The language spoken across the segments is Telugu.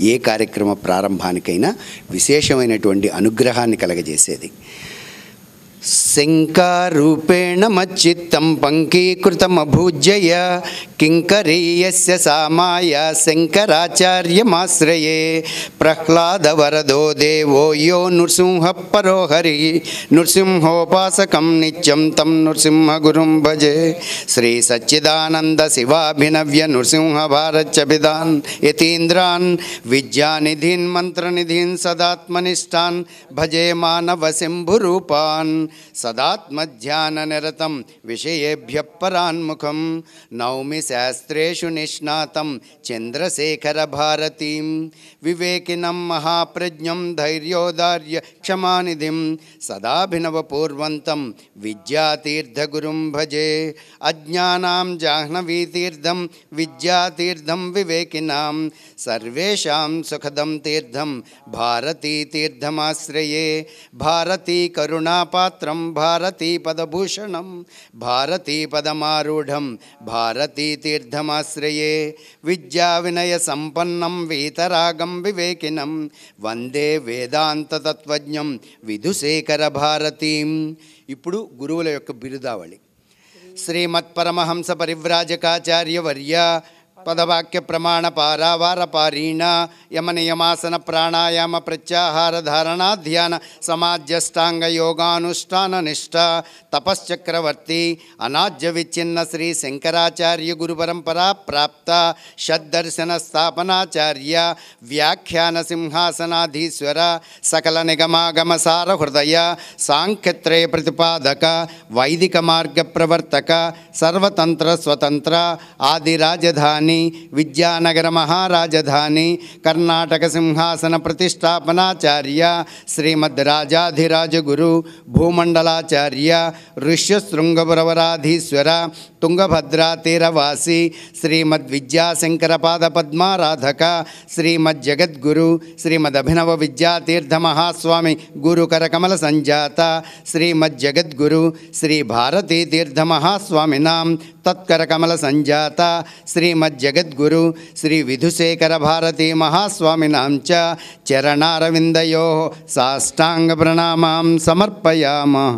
ఏ కార్యక్రమ ప్రారంభానికైనా విశేషమైనటువంటి అనుగ్రహాన్ని కలగజేసేది శంకారూపేణ మచ్చిత్తం పంకీకృతమభూజ్యయ కింకరీయస్య సామాయ శంకరాచార్యమాశ్రయే ప్రహ్లాదవరదో దేవో యో నృసింహ పరో హరి నృసింహోపాసకం నిత్యం తం నృసింహగురుం భజే శ్రీ సచ్చిదానంద శివాభినవ్య నృసింహ భారత్యభిదాన్ యతీంద్రాన్ విద్యానిధీన్ మంత్రనిధీన్ సదాత్మనిష్టాన్ భజే మానవ శంభురూపాన్ సదాత్మధ్యాననిరతం విషయేభ్య పరాన్ముఖం నౌమి శాస్త్రేషు నిష్ణాతం చంద్రశేఖరభారతీం వివేకినం మహాప్రజ్ఞం ధైర్యోదార్య క్షమానిధిం సదాభినవపూర్వంతం విద్యాతీర్థగురుం భజే అజ్ఞానాం జాహ్నవీతీర్థం విద్యాతీర్థం వివేకినాం సర్వేషాం సుఖదం తీర్థం భారతీతీర్థమాశ్రయే భారతీ కరుణాపాత్రం భారతీ పదభూషణం భారతీ పదమారూఢం భారతీ తీర్థమాశ్రయే విద్యా వినయ సంపన్నం వీతరాగం వివేకినం వందే వేదాంత తత్వజ్ఞం విధుశేఖర భారతీం ఇప్పుడు గురువుల యొక్క బిరుదావళి శ్రీమత్పరమహంస పరివ్రాజకాచార్య వర్య పదవాక్య ప్రమాణ పారావార పారీణ యమ నియమాసన ప్రాణాయామ ప్రత్యాహార ధారణ ధ్యాన సమాధ్యష్టాంగ యోగానుష్ఠాన నిష్ఠ తపశ్చక్రవర్తి అనాజ్య విచ్ఛిన్న శ్రీ శంకరాచార్య గురు పరంపరా ప్రాప్త షద్దర్శన స్థాపనాచార్య వ్యాఖ్యాన సింహాసనాధీశ్వర సకల నిగమాగమ సార హృదయ సాంఖ్యత్రయ ప్రతిపాదక వైదిక మార్గ ప్రవర్తక సర్వతంత్ర స్వతంత్ర ఆది రాజధాని విద్యానగర మహారాజధాని కర్ణాటక సింహాసన ప్రతిష్టాపనాచార్య శ్రీమద్ రాజాధిరాజ గురు భూమండలాచార్య ఋష్యశృంగపురవరాధీశ్వర తుంగభద్రా తీరవాసి శ్రీమద్ విద్యాశంకర పాద పద్మారాధక శ్రీమద్ జగద్గురు శ్రీమద్ అభినవ విద్యాతీర్థ మహాస్వామి గురు కరకమల సంజాత శ్రీమద్ జగద్గురు శ్రీ భారతీ తీర్థ మహాస్వామినాం తత్కరకమల సంజాత శ్రీమద్ జగద్గురు శ్రీ విధుశేఖర భారతీ మహాస్వామినాం చ చరణారవిందయో సాష్టాంగ ప్రణామాం సమర్పయామః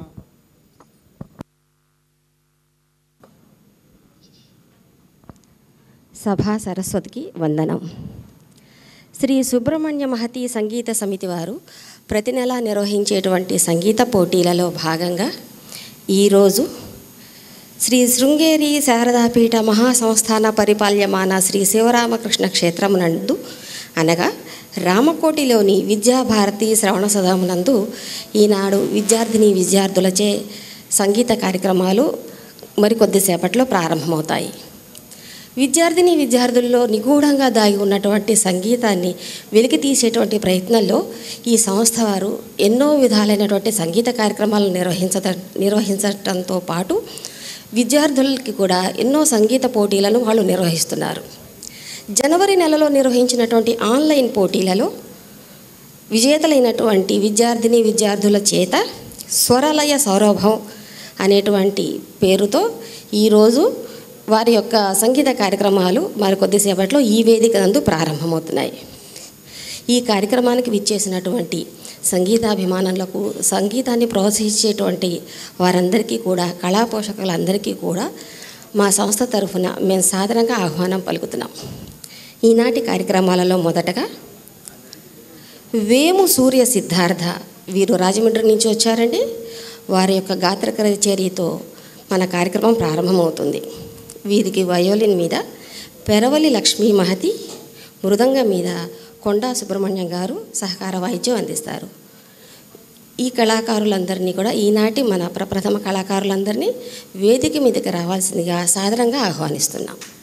సభా సరస్వతికి వందనం శ్రీ సుబ్రహ్మణ్య మహతి సంగీత సమితి వారు ప్రతి నెల నిర్వహించేటువంటి సంగీత పోటీలలో భాగంగా ఈరోజు శ్రీ శృంగేరి శారదాపీఠ మహాసంస్థాన పరిపాల్యమాన శ్రీ శివరామకృష్ణ క్షేత్రమునందు అనగా రామకోటిలోని విద్యాభారతి శ్రవణ సదమునందు ఈనాడు విద్యార్థిని విద్యార్థులచే సంగీత కార్యక్రమాలు మరికొద్దిసేపట్లో ప్రారంభమవుతాయి విద్యార్థిని విద్యార్థుల్లో నిగూఢంగా దాగి ఉన్నటువంటి సంగీతాన్ని వెలికి తీసేటువంటి ప్రయత్నంలో ఈ సంస్థ వారు ఎన్నో విధాలైనటువంటి సంగీత కార్యక్రమాలను నిర్వహించట నిర్వహించటంతో పాటు విద్యార్థులకి కూడా ఎన్నో సంగీత పోటీలను వాళ్ళు నిర్వహిస్తున్నారు జనవరి నెలలో నిర్వహించినటువంటి ఆన్లైన్ పోటీలలో విజేతలైనటువంటి విద్యార్థిని విద్యార్థుల చేత స్వరలయ సౌరభం అనేటువంటి పేరుతో ఈరోజు వారి యొక్క సంగీత కార్యక్రమాలు మరి కొద్దిసేపట్లో ఈ వేదిక నందు ప్రారంభమవుతున్నాయి ఈ కార్యక్రమానికి విచ్చేసినటువంటి సంగీతాభిమానులకు సంగీతాన్ని ప్రోత్సహించేటువంటి వారందరికీ కూడా కళా పోషకులందరికీ కూడా మా సంస్థ తరఫున మేము సాధారణంగా ఆహ్వానం పలుకుతున్నాం ఈనాటి కార్యక్రమాలలో మొదటగా వేము సూర్య సిద్ధార్థ వీరు రాజమండ్రి నుంచి వచ్చారండి వారి యొక్క గాత్ర కచేరీతో మన కార్యక్రమం ప్రారంభమవుతుంది వీరికి వయోలిన్ మీద పెరవలి లక్ష్మీ మహతి మృదంగం మీద కొండా సుబ్రహ్మణ్యం గారు సహకార వాయిద్యం అందిస్తారు ఈ కళాకారులందరినీ కూడా ఈనాటి మన ప్రప్రథమ కళాకారులందరినీ వేదిక మీదకి రావాల్సిందిగా సాదరంగా ఆహ్వానిస్తున్నాం